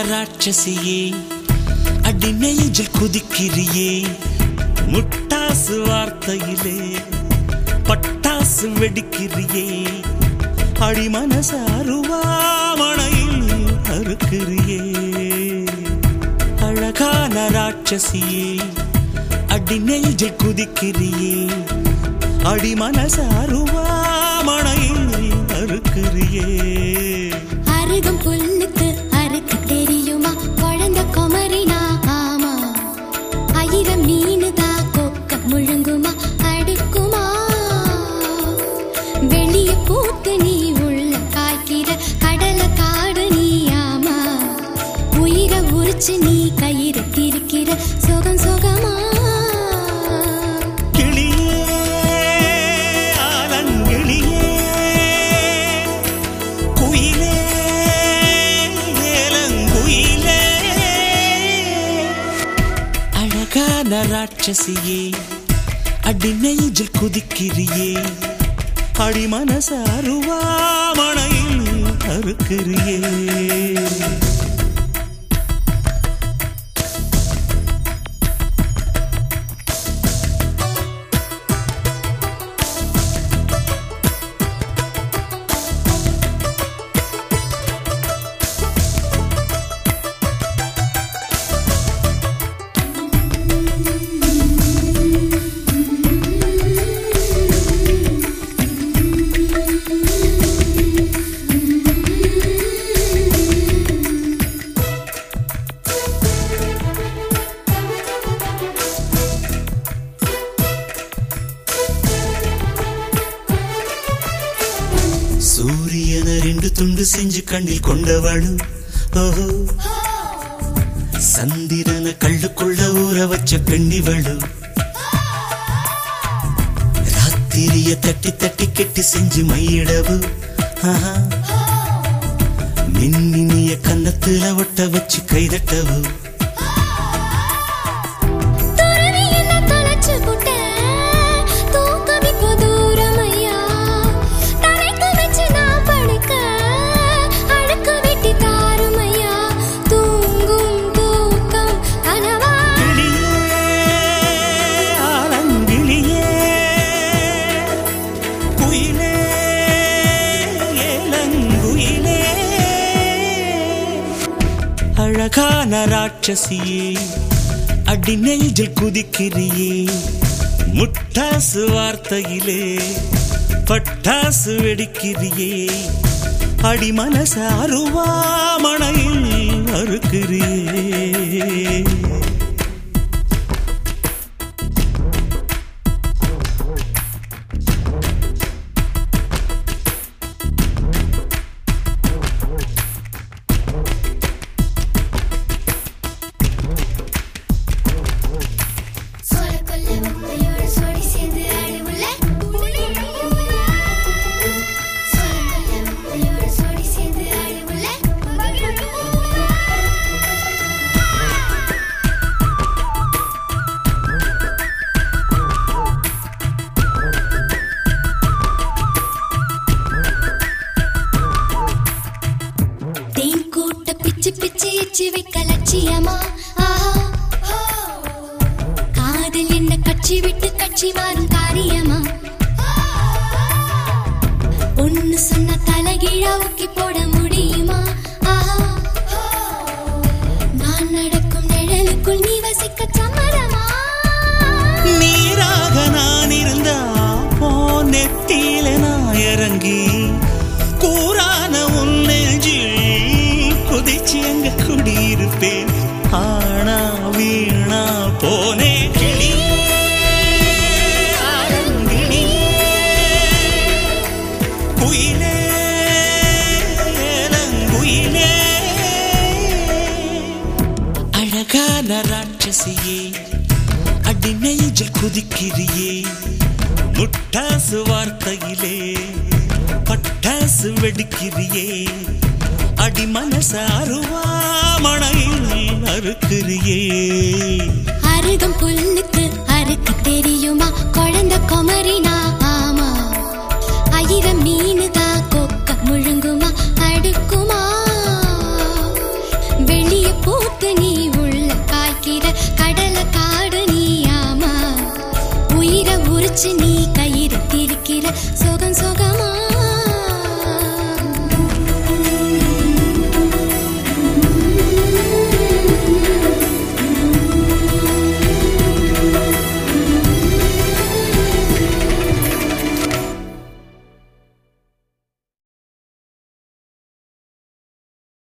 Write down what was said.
ராட்சசியே அடி நெஞ்சில் குதிக்கிறியே முட்டாசு வார்த்தையிலே பட்டாசு வெடிக்கிறியே அடி மனச அருவாமணையில் அறுக்கிறியே அழகான ராட்சசியே அடி நெஞ்சில் குதிக்கிறியே அடி மனச அருவாமணையில் அறுக்கிறியே அருகம் புல்லுக்கு அறுக்க தெரியுமா குழந்தை குமரினா ஆமா ஆயிரம் மீனுதா கொக்க முழுங்குமா அடுக்குமா வெளிய பூத்து நீ உள்ள காய்க்கிற கடல காடு நீ ஆமா உயிரை உரிச்சு நீ கயிறு திரிக்கிற சுகம் சுகமா கிளியே ஆலங்கிளியே குயிலே ஏலங்குயிலே அழகான ராட்சசியே அடி நெஞ்சில் குதிக்கிறியே அடி மனச அருவாமணையில் அறுக்கிறியே சூரியன ரெண்டு துண்டு செஞ்சு கண்ணில் கொண்டவளு ஓஹோ சந்திரன கள்ளுக்குள்ள ஊற வச்ச பெண்ணிவளு ராத்திரிய தட்டி தட்டி கெட்டி செஞ்சு மையிடவு ஆஹா. மின்னினிய கன்னத்துல ஒட்ட வச்சு கைதட்டவு துறவி என்ன தொலைச்சு புட்ட தூக்கம் இப்போ தூரமையா தலைக்கு வச்சு நான் படுக்க அழுக்கு வெட்டி தாருமையா தூங்கும் தூக்கம் கனவா கிளியே, ஆலங்கிளியே, குயிலே, ஏலங்குயிலே. அழகான ராட்சசியே அடி நெஞ்சில் குதிக்கிறியே முட்டாசு வார்த்தையிலே பட்டாசு வெடிக்கிறியே அடி மனச அருவாமணையில் அறுக்கிறியே சோளக்கொல்ல வப்பையோட சோடி சேர்ந்து ஆடுவுள்ள சோளக்கொல்ல வப்பையோட சோடி சேர்ந்து ஆடுவுள்ள தேன் கூட்ட பிச்சு பிச்சு எச்சு வைக்க லட்சியமா ஆஹா காதல் என்ன கட்சி விட்டு கட்சி மாறும் காரியமா ஒன்னு சொன்ன தலைகீழா ஊக்கி போட முடியுமா ஆஹா நான் நடக்கும் நிழலுக்குள் நீ வசிக்க சம்மதமா நீராக நான் இருந்தா போ நெத்தியில நான் இறங்கி கூறான உன் நெஞ்சில் குதிச்சு அங்க குடியிருப்பேன் ஆனா வீணா போனே கிளி குயிலே ஏலங்குயிலே அழகான ராட்சசியே அடி நெஞ்சில் குதிக்கிறியே முட்டாசு வார்த்தையிலே பட்டாசு வெடிக்கிறியே அடி மனச அருவாமணையில் அறுக்கிறியே அருகம் புல்லுக்கு